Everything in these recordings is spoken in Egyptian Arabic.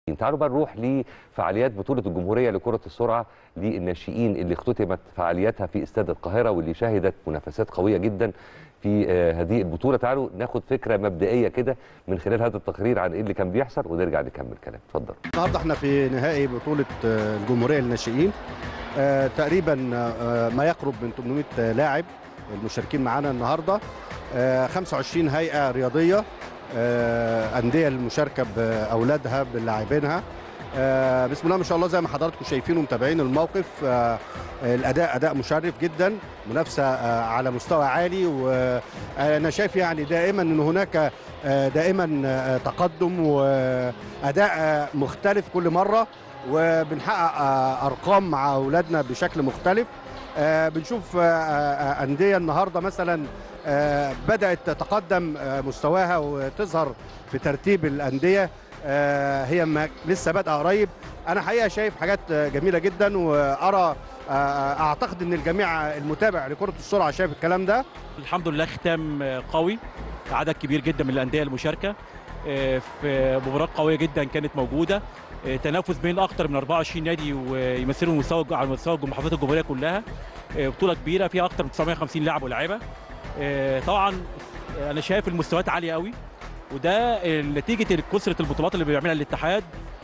تعالوا بقى نروح لفعاليات بطولة الجمهورية لكرة السرعة للناشئين اللي اختتمت فعالياتها في استاد القاهرة واللي شهدت منافسات قوية جدا في آه، هذه البطولة تعالوا ناخد فكرة مبدئية كده من خلال هذا التقرير عن ايه اللي كان بيحصل ونرجع نكمل كلام اتفضل النهارده احنا في نهائي بطولة آه، الجمهورية للناشئين آه، تقريبا آه، ما يقرب من 800 لاعب المشاركين معانا النهارده آه، 25 هيئة رياضية آه، أندية المشاركة بأولادها بلاعبينها آه، بسم الله ما شاء الله زي ما حضراتكم شايفين ومتابعين الموقف آه، الأداء أداء مشرف جدا منافسة آه، على مستوى عالي وأنا شايف يعني دائما أن هناك آه، دائما آه، تقدم وأداء آه، مختلف كل مرة وبنحقق آه، أرقام مع أولادنا بشكل مختلف آه، بنشوف آه، آه، أندية النهاردة مثلا آه، بدأت تتقدم آه، مستواها وتظهر في ترتيب الأندية آه، هي ما لسه بادئه قريب انا حقيقه شايف حاجات آه، جميله جدا وارى آه، اعتقد ان الجميع المتابع لكره السرعه شايف الكلام ده الحمد لله ختام قوي عدد كبير جدا من الانديه المشاركه آه، في مباراه قويه جدا كانت موجوده آه، تنافس بين اكثر من 24 نادي ويمثلوا مستوى على مستوى محافظات الجمهوريه كلها آه، بطوله كبيره فيها اكثر من 950 لاعب ولاعيبه آه، طبعا انا شايف المستويات عاليه قوي وده نتيجه كثره البطولات اللي بيعملها الاتحاد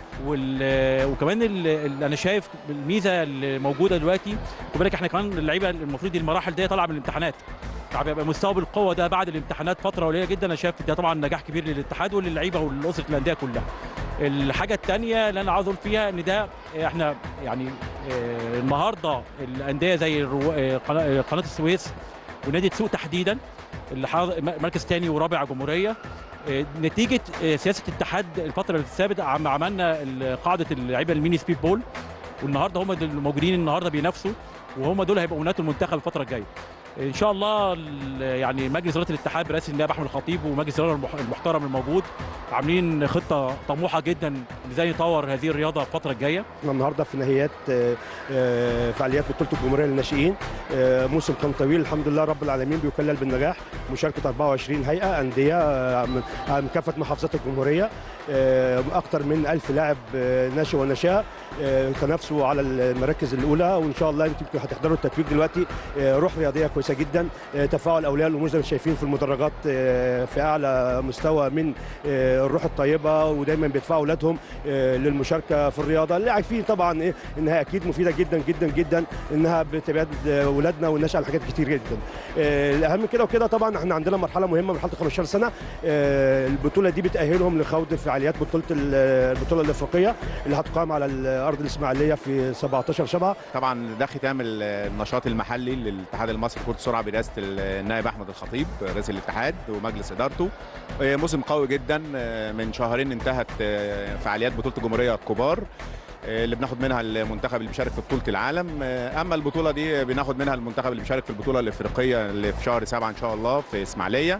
وال... وكمان ال... ال- انا شايف الميزه اللي موجوده دلوقتي خد بالك احنا كمان اللعيبه المفروض دي المراحل دي طالعه من الامتحانات طب يبقى مستوى بالقوه ده بعد الامتحانات فتره قليله جدا انا شايف ده طبعا نجاح كبير للاتحاد وللعيبه ولاسره الانديه كلها. الحاجه الثانيه اللي انا عاوز اقول فيها ان ده احنا يعني آه، النهارده الانديه زي الرو- آه، قناه آه، قناه السويس ونادي تسوق تحديدا اللي حاضر مركز ثاني ورابع جمهوريه آه، نتيجه آه، سياسه الاتحاد الفتره اللي فاتت عم عملنا ال- قاعده اللعيبه الميني سبيد بول والنهارده هم دول الموجودين النهارده بينافسوا وهم دول هيبقوا منات المنتخب الفتره الجايه ان شاء الله ال- يعني مجلس اداره الاتحاد برئاسه النائب احمد الخطيب ومجلس الاداره المح- المحترم الموجود عاملين خطه طموحه جدا ازاي نطور هذه الرياضه الفتره الجايه احنا النهارده في نهايات آه، آه، فعاليات بطوله الجمهوريه للناشئين آه، موسم كان طويل الحمد لله رب العالمين بيكلل بالنجاح مشاركه 24 هيئه انديه آه، من آه، من كافه محافظات الجمهوريه آه، اكثر من 1000 لاعب آه، ناشئ ونشاء آه، تنافسوا على المراكز الاولى وان شاء الله انتم يمكن هتحضروا التتويج دلوقتي آه، روح رياضيه كويسه جدا آه، تفاعل اولياء الامور زي ما شايفين في المدرجات آه، في اعلى مستوى من آه، الروح الطيبه ودايما بيدفعوا اولادهم آه، للمشاركه في الرياضه اللي عارفين طبعا ايه انها اكيد مفيده جدا جدا جدا انها بتبعد اولادنا والناس على حاجات كتير جدا آه، الاهم من كده وكده طبعا احنا عندنا مرحله مهمه مرحله 15 سنه آه، البطوله دي بتاهلهم لخوض فعاليات بطوله ال- البطوله الافريقيه اللي هتقام على ارض الاسماعيليه في 17 7 طبعا ده ختام ال- النشاط المحلي للاتحاد المصري لكره السرعه برئاسه النائب احمد الخطيب رئيس الاتحاد ومجلس ادارته آه، موسم قوي جدا آه، من شهرين انتهت آه، فعاليات بطوله الجمهوريه الكبار آه، اللي بناخد منها المنتخب اللي بيشارك في بطوله العالم آه، اما البطوله دي بناخد منها المنتخب اللي بيشارك في البطوله الافريقيه اللي في شهر سبعة ان شاء الله في اسماعيليه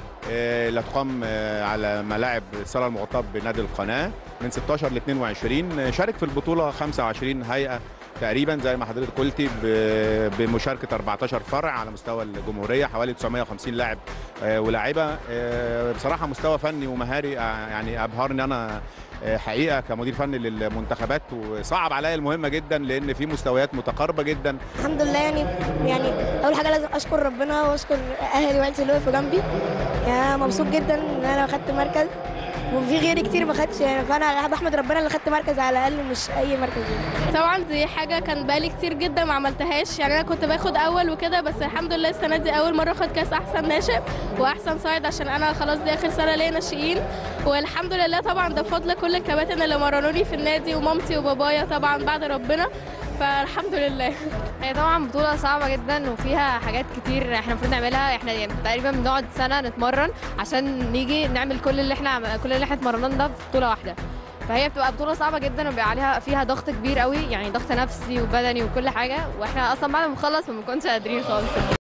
آه، اللي هتقام آه، على ملاعب الصاله المغطاه بنادي القناه من 16 ل 22 آه، شارك في البطوله 25 هيئه تقريبا زي ما حضرتك قلتي ب- بمشاركه 14 فرع على مستوى الجمهوريه حوالي 950 لاعب آه، ولاعيبه آه، بصراحه مستوى فني ومهاري آه، يعني ابهرني انا آه، حقيقه كمدير فني للمنتخبات وصعب عليا المهمه جدا لان في مستويات متقاربه جدا الحمد لله يعني يعني اول حاجه لازم اشكر ربنا واشكر اهلي وعيلتي اللي وقفوا جنبي يعني انا مبسوط جدا ان انا خدت مركز وفي غيري كتير ما خدش يعني فانا بحمد ربنا اللي خدت مركز على الاقل مش اي مركز يعني. طبعا دي حاجة كان بقالي كتير جدا ما عملتهاش يعني أنا كنت باخد أول وكده بس الحمد لله السنة دي أول مرة أخد كأس أحسن ناشئ وأحسن صاعد عشان أنا خلاص دي آخر سنة ليا ناشئين والحمد لله طبعا ده بفضل كل الكباتن اللي مرنوني في النادي ومامتي وبابايا طبعا بعد ربنا فالحمد لله هي طبعا بطولة صعبة جدا وفيها حاجات كتير احنا المفروض نعملها احنا يعني تقريبا بنقعد سنة نتمرن عشان نيجي نعمل كل اللي احنا عم- كل اللي احنا اتمرناه ده في بطولة واحدة فهي بتبقى بطولة صعبة جدا وبيبقى عليها فيها ضغط كبير قوي يعني ضغط نفسي وبدني وكل حاجة واحنا اصلا بعد ما نخلص ما بنكونش قادرين خالص